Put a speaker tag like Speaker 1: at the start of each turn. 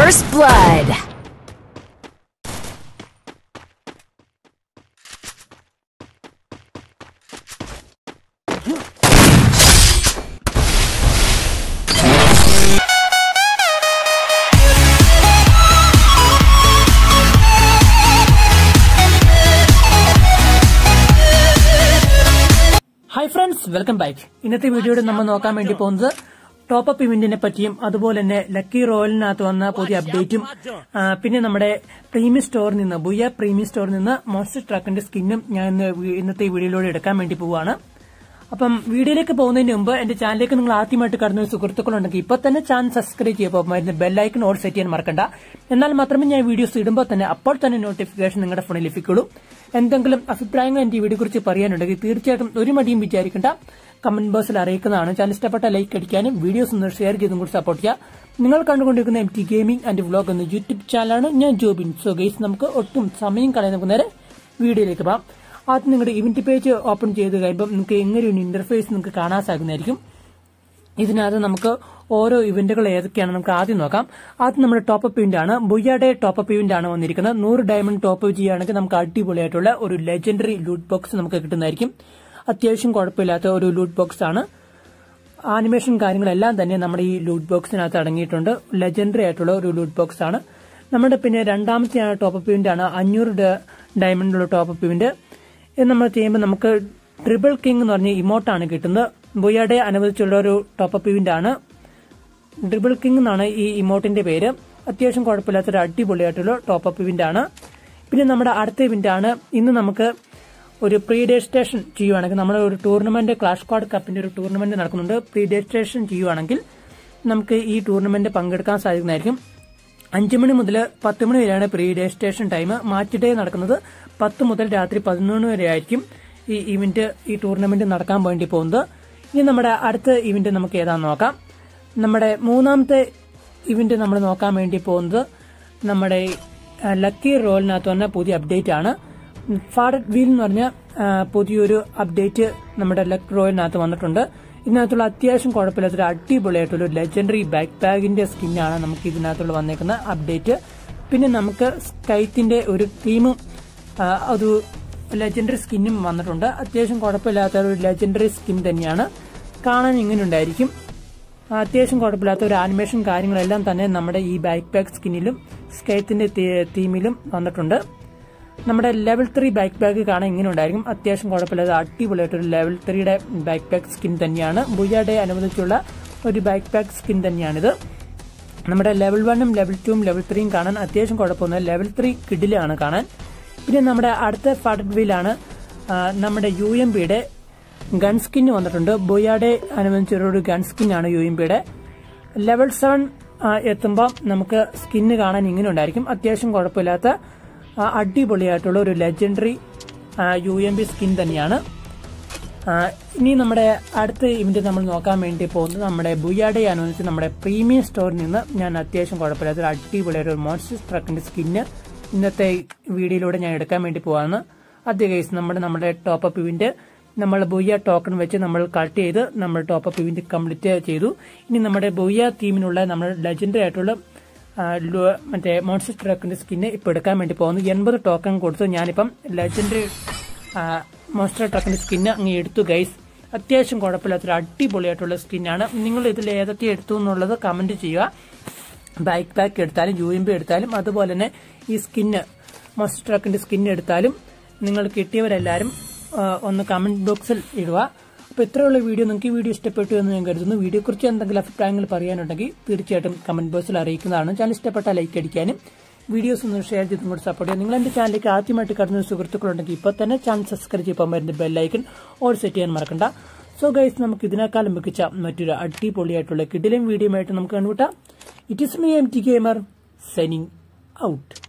Speaker 1: First blood.
Speaker 2: Hi friends welcome back ഇന്നത്തെ വീഡിയോയിൽ നമ്മൾ നോക്കാൻ വേണ്ടി പോകുന്നത് ടോപ്പ് അപ്പ് ഇവന്റിനെ പറ്റിയും അതുപോലെ തന്നെ ലക്കി റോയലിനകത്ത് വന്ന പുതിയ അപ്ഡേറ്റും ആ, പിന്നെ നമ്മുടെ പ്രീമിയം സ്റ്റോറിൽ നിന്ന് ബുയ പ്രീമിയം സ്റ്റോറിൽ നിന്ന് മോൺസ്റ്റർ ട്രക്കിന്റെ സ്കിന്നും ഞാൻ ഇന്ന് വി- ഇന്നത്തെ ഈ വീഡിയോയിലൂടെ എടുക്കാൻ വേണ്ടി പോവുകയാണ് അപ്പം വീഡിയോയിലേക്ക് പോകുന്നതിന് മുമ്പ് എന്റെ ചാനലിലേക്ക് നിങ്ങൾ ആദ്യമായിട്ട് കടന്ന ഒരു സുഹൃത്തുക്കളുണ്ടെങ്കിൽ ഇപ്പൊ തന്നെ ചാനൽ സബ്സ്ക്രൈബ് ചെയ്യുമ്പോൾ മരുന്ന് ബെല്ലൈക്കൺ ഓൾ സെറ്റ് ചെയ്യാൻ മറക്കണ്ട എന്നാൽ മാത്രമേ ഞാൻ വീഡിയോസ് ഇടുമ്പോൾ തന്നെ അപ്പോൾ തന്നെ നോട്ടിഫിക്കേഷൻ നിങ്ങളുടെ ഫോണിൽ ലഭിക്കുള്ളൂ എന്തെങ്കിലും അഭിപ്രായങ്ങൾ എന്റെ ഈ വീഡിയോ കുറിച്ച് പറയാനുണ്ടെങ്കിൽ തീർച്ചയായിട്ടും ഒരു മടിയും വിചാരിക്കേണ്ട കമന്റ് ബോക്സിൽ അറിയിക്കുന്നതാണ് ചാനൽ ഇഷ്ടപ്പെട്ട ലൈക്ക് അടിക്കാനും വീഡിയോസ് ഒന്ന് ഷെയർ ചെയ്തും കൂടി സപ്പോർട്ട് ചെയ്യുക നിങ്ങൾ കണ്ടുകൊണ്ടിരിക്കുന്ന M T gaming and vlog എന്ന യൂട്യൂബ് ചാനലാണ് ഞാൻ ജോബിൻ സോ ഗൈസ് നമുക്ക് ഒട്ടും സമയം കളയാൻ നമുക്ക് നേരെ വീഡിയോയിലേക്ക് പോകാം ആദ്യം നിങ്ങളുടെ ഇവന്റ് പേജ് ഓപ്പൺ ചെയ്ത് കഴിയുമ്പോൾ നിങ്ങൾക്ക് എങ്ങനെ ഒരു ഇന്റർഫേസ് നിങ്ങൾക്ക് കാണാൻ സാധിക്കുന്നതായിരിക്കും ഇതിനകത്ത് നമുക്ക് ഓരോ ഇവന്റുകൾ ഏതൊക്കെയാണ് നമുക്ക് ആദ്യം നോക്കാം ആദ്യം നമ്മുടെ ടോപ്പ് അപ്പ് ഇവന്റ് ആണ് ബുയ്യാടെ ടോപ്പ് അപ്പ് ഇവന്റ് ആണ് വന്നിരിക്കുന്നത് നൂറ് ഡയമണ്ട് ടോപ്പ് അപ്പ് ചെയ്യുകയാണെങ്കിൽ നമുക്ക് അടിപൊളിയായിട്ടുള്ള ഒരു ലെജൻഡറി ലൂട്ട് ബോക്സ് നമുക്ക് കിട്ടുന്നതായിരിക്കും അത്യാവശ്യം കുഴപ്പമില്ലാത്ത ഒരു ലൂട്ട് ബോക്സ് ആണ് ആനിമേഷൻ കാര്യങ്ങളെല്ലാം തന്നെ നമ്മുടെ ഈ ലൂട്ട് ബോക്സിനകത്ത് അടങ്ങിയിട്ടുണ്ട് ലെജൻഡറി ആയിട്ടുള്ള ഒരു ലൂട്ട് ബോക്സ് ആണ് നമ്മുടെ പിന്നെ രണ്ടാമത്തെ ടോപ്പ് അപ്പ് ഇവന്റ് ആണ് അഞ്ഞൂറ് ഡയമണ്ടുള്ള ടോപ്പ് അപ്പ് ഇവന്റ് ഇത് നമ്മൾ ചെയ്യുമ്പോൾ നമുക്ക് ട്രിപ്പിൾ കിങ് എന്ന് പറഞ്ഞ ഇമോട്ടാണ് കിട്ടുന്നത് ബുയാടെ അനുവദിച്ചുള്ള ഒരു ടോപ്പ് അപ്പ് ഇവന്റ് ആണ് ഡ്രിബിൾ കിങ് എന്നാണ് ഈ ഇമോട്ടിന്റെ പേര് അത്യാവശ്യം കുഴപ്പമില്ലാത്തൊരു അടിപൊളിയായിട്ടുള്ള ടോപ്പ് അപ്പ് ഇവന്റ് ആണ് പിന്നെ നമ്മുടെ അടുത്ത ഇവന്റ് ആണ് ഇന്ന് നമുക്ക് ഒരു പ്രീ രജിസ്ട്രേഷൻ ചെയ്യുവാണെങ്കിൽ നമ്മുടെ ഒരു ടൂർണമെന്റ് ക്ലാഷ് കാർഡ് കപ്പിന്റെ ഒരു ടൂർണമെന്റ് നടക്കുന്നുണ്ട് പ്രീ രജിസ്ട്രേഷൻ ചെയ്യുവാണെങ്കിൽ നമുക്ക് ഈ ടൂർണമെന്റ് പങ്കെടുക്കാൻ സാധിക്കുന്നതായിരിക്കും അഞ്ചു മണി മുതൽ പത്ത് മണി വരെയാണ് pre registration time match day നടക്കുന്നത് പത്ത് മുതൽ രാത്രി പതിനൊന്ന് വരെ ആയിരിക്കും ഈ ഇവന്റ് ഈ ടൂർണമെന്റ് നടക്കാൻ വേണ്ടി പോകുന്നത് ഇനി നമ്മുടെ അടുത്ത ഇവന്റ് നമുക്ക് ഏതാണെന്ന് നോക്കാം നമ്മുടെ മൂന്നാമത്തെ ഇവന്റ് നമ്മൾ നോക്കാൻ വേണ്ടി പോകുന്നത് നമ്മുടെ ആ, ലക്കി റോളിനകത്ത് വന്ന പുതിയ അപ്ഡേറ്റ് ആണ് ഫാഡഡ് വീൽ എന്ന് പറഞ്ഞ ആ, പുതിയൊരു അപ്ഡേറ്റ് നമ്മുടെ ലക്ക് റോയിലിനകത്ത് വന്നിട്ടുണ്ട് ഇതിനകത്തുള്ള അത്യാവശ്യം കുഴപ്പമില്ലാത്തൊരു അടിപൊളിയായിട്ടുള്ള ഒരു ലെജൻഡറി ബാക്ക് ബാഗിന്റെ സ്കിന്നാണ് നമുക്ക് ഇതിനകത്തുള്ള വന്നേക്കുന്ന അപ്ഡേറ്റ് പിന്നെ നമുക്ക് സ്കൈത്തിന്റെ ഒരു തീമും ആ, ഒരു ലെജൻഡറി സ്കിന്നും വന്നിട്ടുണ്ട് അത്യാവശ്യം കുഴപ്പമില്ലാത്ത ഒരു ലെജൻഡറി സ്കിൻ തന്നെയാണ് കാണാൻ ഇങ്ങനെ ഉണ്ടായിരിക്കും അത്യാവശ്യം കുഴപ്പമില്ലാത്ത ഒരു ആനിമേഷൻ കാര്യങ്ങളെല്ലാം തന്നെ നമ്മുടെ ഈ ബാക്ക് പാക്ക് സ്കിന്നിലും സ്കേത്തിന്റെ തീമിലും വന്നിട്ടുണ്ട് നമ്മുടെ ലെവൽ ത്രീ ബാക്ക് ബാഗ് കാണാൻ ഇങ്ങനെ ഉണ്ടായിരിക്കും അത്യാവശ്യം കുഴപ്പമില്ലാത്ത അടിപൊളിയായിട്ടൊരു ലെവൽ ത്രീയുടെ ബാക്ക് പാക്ക് സ്കിൻ തന്നെയാണ് ബുയാഡെ അനുവദിച്ചുള്ള ഒരു ബാക്ക് പാക്ക് സ്കിൻ തന്നെയാണിത് നമ്മുടെ ലെവൽ വണ്ണും ലെവൽ ടുവും ലെവൽ ത്രീയും കാണാൻ അത്യാവശ്യം കുഴപ്പമൊന്നും ലെവൽ ത്രീ കിഡിലാണ് കാണാൻ പിന്നെ നമ്മുടെ അടുത്ത ഫാഡഡ് വീലാണ് ആ, നമ്മുടെ യു എം പിയുടെ ഗൺ സ്കിൻ വന്നിട്ടുണ്ട് ബൊയാടെ അനുബന്ധിച്ചൊരു ഗൺ സ്കിൻ ആണ് യു എം പിയുടെ ലെവൽ സെവൻ എത്തുമ്പോൾ നമുക്ക് സ്കിന്ന് കാണാൻ ഇങ്ങനെ ഉണ്ടായിരിക്കും അത്യാവശ്യം കുഴപ്പമില്ലാത്ത ആ, അടിപൊളിയായിട്ടുള്ള ഒരു legendary U M B skin തന്നെയാണ് ആ, ഇനി നമ്മുടെ അടുത്ത ഇവന്റ് നമ്മൾ നോക്കാൻ വേണ്ടി പോകുന്നത് നമ്മുടെ ബുയാഡെ അനുവദിച്ച് നമ്മുടെ പ്രീമിയം സ്റ്റോറിൽ നിന്ന് ഞാൻ അത്യാവശ്യം കുഴപ്പമില്ലാത്ത ഒരു അടിപൊളിയായിട്ട് ഒരു മോൺസ്റ്റർ ട്രക്കിന്റെ സ്കിന്ന് ഇന്നത്തെ വീഡിയോയിലൂടെ ഞാൻ എടുക്കാൻ വേണ്ടി പോവാണ് ആദ്യ കേസ് നമ്മുടെ നമ്മുടെ ടോപ്പ് അപ്പ് ഇവന്റ് നമ്മൾ ബുയ്യ ടോക്കൺ വെച്ച് നമ്മൾ കട്ട് ചെയ്ത് നമ്മൾ ടോപ്പ് അപ്പ് ഇവന്റ് കംപ്ലീറ്റ് ചെയ്തു ഇനി നമ്മുടെ ബുയ്യ ടീമിനുള്ള നമ്മൾ ലെജൻഡറി ആയിട്ടുള്ള ആ, ലു- മറ്റേ മോൺസ്റ്റർ ട്രക്കിന്റെ സ്കിന്ന് ഇപ്പൊ എടുക്കാൻ വേണ്ടി പോകുന്നു എൺപത് ടോക്കൺ കൊടുത്ത് ഞാനിപ്പം ലെജൻഡറി മോൺസ്റ്റർ ട്രക്കിന്റെ സ്കിന്ന് അങ്ങ് എടുത്തു ഗൈസ് അത്യാവശ്യം കുഴപ്പമില്ലാത്തൊരു അടിപൊളിയായിട്ടുള്ള സ്കിന്നാണ് നിങ്ങൾ ഇതിൽ ഏതൊക്കെ എടുത്തു എന്നുള്ളത് കമന്റ് ചെയ്യുക ബാക്ക് പാക്ക് എടുത്താലും യു എം ബി എടുത്താലും അതുപോലെ തന്നെ ഈ സ്കിന്ന് മോൺസ്റ്റർ ട്രക്കിന്റെ സ്കിന്ന് എടുത്താലും നിങ്ങൾ കിട്ടിയവരെല്ലാവരും ആ, ഒന്ന് കമന്റ് ബോക്സിൽ ഇടുക അപ്പോൾ ഇത്രയുള്ള വീഡിയോ നിങ്ങൾക്ക് ഈ വീഡിയോ ഇഷ്ടപ്പെട്ടു എന്ന് ഞാൻ കരുതുന്നു വീഡിയോയെക്കുറിച്ച് എന്തെങ്കിലും അഭിപ്രായങ്ങൾ പറയാനുണ്ടെങ്കിൽ തീർച്ചയായിട്ടും കമന്റ് ബോക്സിൽ അറിയിക്കുന്നതാണ് ചാനൽ ഇഷ്ടപ്പെട്ട ലൈക്ക് അടിക്കാനും വീഡിയോസ് ഒന്ന് ഷെയർ ചെയ്തും കൂടി സപ്പോർട്ട് ചെയ്യാം നിങ്ങൾ എന്റെ ചാനലിലേക്ക് ആദ്യമായിട്ട് കടന്ന സുഹൃത്തുക്കളുണ്ടെങ്കിൽ ഇപ്പോൾ തന്നെ ചാനൽ സബ്സ്ക്രൈബ് ചെയ്യുമ്പോൾ വരുന്ന ബെല്ലൈക്കൺ ഓൾ സെറ്റ് ചെയ്യാൻ മറക്കണ്ട സോ ഗൈസ് നമുക്ക് ഇതിനേക്കാളും മികച്ച മറ്റൊരു അടിപൊളിയായിട്ടുള്ള കിടിലും വീഡിയോ ആയിട്ട് നമുക്ക് കണ്ടുവിട്ടാം it is me M T gamer signing out